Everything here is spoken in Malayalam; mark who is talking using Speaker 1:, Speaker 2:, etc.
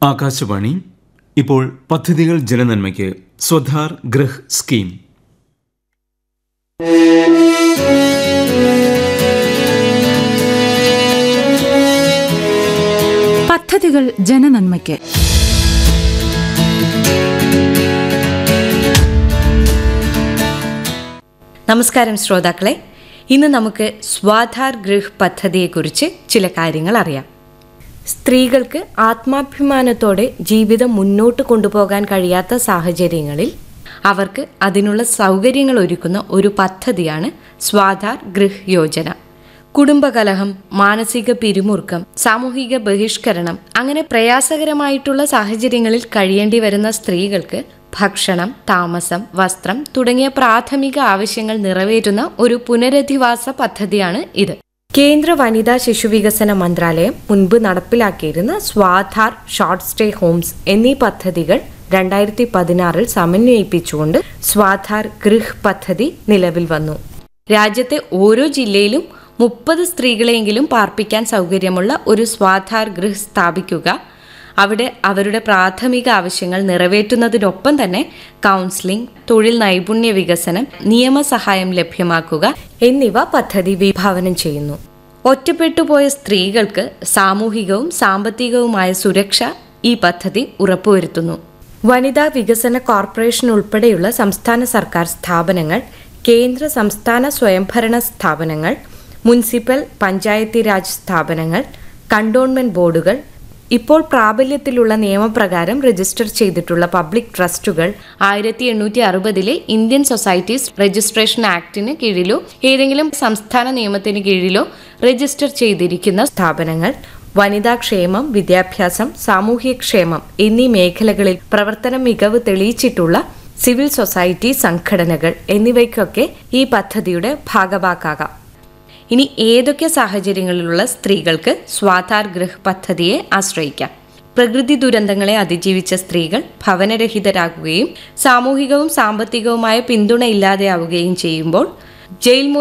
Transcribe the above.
Speaker 1: ആകാശവാണി ഇപ്പോൾ പദ്ധതികൾ ജനനന്മയ്ക്ക് സ്വധാർ ഗൃഹ് സ്കീം
Speaker 2: പദ്ധതികൾ ജനനന്മയ്ക്ക്
Speaker 3: നമസ്കാരം ശ്രോതാക്കളെ ഇന്ന് നമുക്ക് സ്വാധാർ ഗൃഹ് പദ്ധതിയെക്കുറിച്ച് ചില കാര്യങ്ങൾ അറിയാം സ്ത്രീകൾക്ക് ആത്മാഭിമാനത്തോടെ ജീവിതം മുന്നോട്ട് കൊണ്ടുപോകാൻ കഴിയാത്ത സാഹചര്യങ്ങളിൽ അവർക്ക് അതിനുള്ള സൗകര്യങ്ങൾ ഒരുക്കുന്ന ഒരു പദ്ധതിയാണ് സ്വാധാർ ഗൃഹ് യോജന കുടുംബകലഹം മാനസിക പിരിമുറുക്കം സാമൂഹിക ബഹിഷ്കരണം അങ്ങനെ പ്രയാസകരമായിട്ടുള്ള സാഹചര്യങ്ങളിൽ കഴിയേണ്ടി വരുന്ന സ്ത്രീകൾക്ക് ഭക്ഷണം താമസം വസ്ത്രം തുടങ്ങിയ പ്രാഥമിക ആവശ്യങ്ങൾ നിറവേറ്റുന്ന ഒരു പുനരധിവാസ പദ്ധതിയാണ് ഇത് കേന്ദ്ര വനിതാ ശിശുവികസന മന്ത്രാലയം മുൻപ് നടപ്പിലാക്കിയിരുന്ന സ്വാധാർ ഷോർട്ട് സ്റ്റേ ഹോംസ് എന്നീ പദ്ധതികൾ രണ്ടായിരത്തി പതിനാറിൽ സമന്വയിപ്പിച്ചുകൊണ്ട് സ്വാധാർ ഗൃഹ് പദ്ധതി നിലവിൽ വന്നു രാജ്യത്തെ ഓരോ ജില്ലയിലും മുപ്പത് സ്ത്രീകളെയെങ്കിലും പാർപ്പിക്കാൻ സൗകര്യമുള്ള ഒരു സ്വാധാർ ഗൃഹ് സ്ഥാപിക്കുക അവിടെ അവരുടെ പ്രാഥമിക ആവശ്യങ്ങൾ നിറവേറ്റുന്നതിനൊപ്പം തന്നെ കൗൺസിലിംഗ് തൊഴിൽ നൈപുണ്യ വികസനം നിയമസഹായം ലഭ്യമാക്കുക എന്നിവ പദ്ധതി വിഭാവനം ചെയ്യുന്നു ഒറ്റപ്പെട്ടുപോയ സ്ത്രീകൾക്ക് സാമൂഹികവും സാമ്പത്തികവുമായ സുരക്ഷ ഈ പദ്ധതി ഉറപ്പുവരുത്തുന്നു വനിതാ വികസന കോർപ്പറേഷൻ ഉൾപ്പെടെയുള്ള സംസ്ഥാന സർക്കാർ സ്ഥാപനങ്ങൾ കേന്ദ്ര സംസ്ഥാന സ്വയംഭരണ സ്ഥാപനങ്ങൾ മുനിസിപ്പൽ പഞ്ചായത്തി രാജ് സ്ഥാപനങ്ങൾ കണ്ടോൺമെന്റ് ബോർഡുകൾ ഇപ്പോൾ പ്രാബല്യത്തിലുള്ള നിയമപ്രകാരം രജിസ്റ്റർ ചെയ്തിട്ടുള്ള പബ്ലിക് ട്രസ്റ്റുകൾ ആയിരത്തി എണ്ണൂറ്റി അറുപതിലെ ഇന്ത്യൻ സൊസൈറ്റീസ് രജിസ്ട്രേഷൻ ആക്ടിന് കീഴിലോ ഏതെങ്കിലും സംസ്ഥാന നിയമത്തിന് കീഴിലോ രജിസ്റ്റർ ചെയ്തിരിക്കുന്ന സ്ഥാപനങ്ങൾ വനിതാക്ഷേമം വിദ്യാഭ്യാസം സാമൂഹ്യക്ഷേമം എന്നീ മേഖലകളിൽ പ്രവർത്തന മികവ് തെളിയിച്ചിട്ടുള്ള സിവിൽ സൊസൈറ്റി സംഘടനകൾ എന്നിവയ്ക്കൊക്കെ ഈ പദ്ധതിയുടെ ഭാഗവാക്കാകാം ഇനി ഏതൊക്കെ സാഹചര്യങ്ങളിലുള്ള സ്ത്രീകൾക്ക് സ്വാധാർ ഗൃഹ് പദ്ധതിയെ ആശ്രയിക്കാം പ്രകൃതി ദുരന്തങ്ങളെ അതിജീവിച്ച സ്ത്രീകൾ ഭവനരഹിതരാകുകയും സാമൂഹികവും സാമ്പത്തികവുമായ പിന്തുണ ഇല്ലാതെയാവുകയും ചെയ്യുമ്പോൾ ജയിൽ